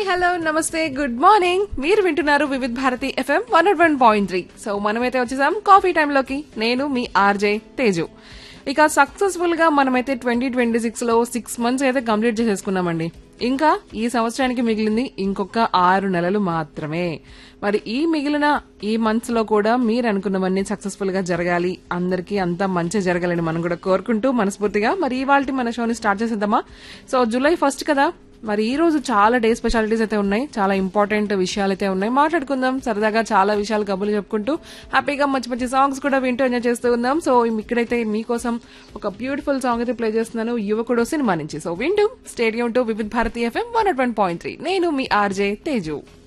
hello నమస్తే good morning మీరు వింటున్నారు Vividh Bharati FM one naught one point three so మనమైతే వచ్చేసాం కాఫీ టైంలోకి నేను మీ ఆర్జే తేజు ఇక సక్సెస్ఫుల్ గా మనమైతే ట్వంటీ ట్వంటీ సిక్స్ లో సిక్స్ మంత్స్ అయితే కంప్లీట్ చేసేసుకున్నామండి ఇంకా ఈ సంవత్సరానికి మిగిలింది ఇంకొక ఆరు నెలలు మాత్రమే మరి ఈ మిగిలిన ఈ మంత్స్ లో కూడా మీరు అనుకున్నవన్నీ సక్సెస్ఫుల్ గా జరగాలి అందరికీ అంతా మంచి జరగాలని మనం కూడా కోరుకుంటూ మనస్ఫూర్తిగా మరి ఇవాళ మన షోని స్టార్ట్ చేసేద్దామా సో జూలై ఫస్ట్ కదా మరి ఈ రోజు చాలా డే స్పెషాలిటీస్ అయితే ఉన్నాయి చాలా ఇంపార్టెంట్ విషయాలు అయితే ఉన్నాయి మాట్లాడుకుందాం సరదాగా చాలా విషయాలు కబుర్లు చెప్పుకుంటూ హ్యాపీగా మంచి మంచి సాంగ్స్ కూడా వింటూ ఎంజాయ్ చేస్తూ ఉందాం సో ఇక్కడైతే మీకోసం ఒక బ్యూటిఫుల్ సాంగ్ అయితే ప్లే చేస్తున్నాను యువకుడు సినిమా నుంచి సో వింటూ stadium to Vividh Bharati FM one one point three నేను మీ ఆర్జే తేజు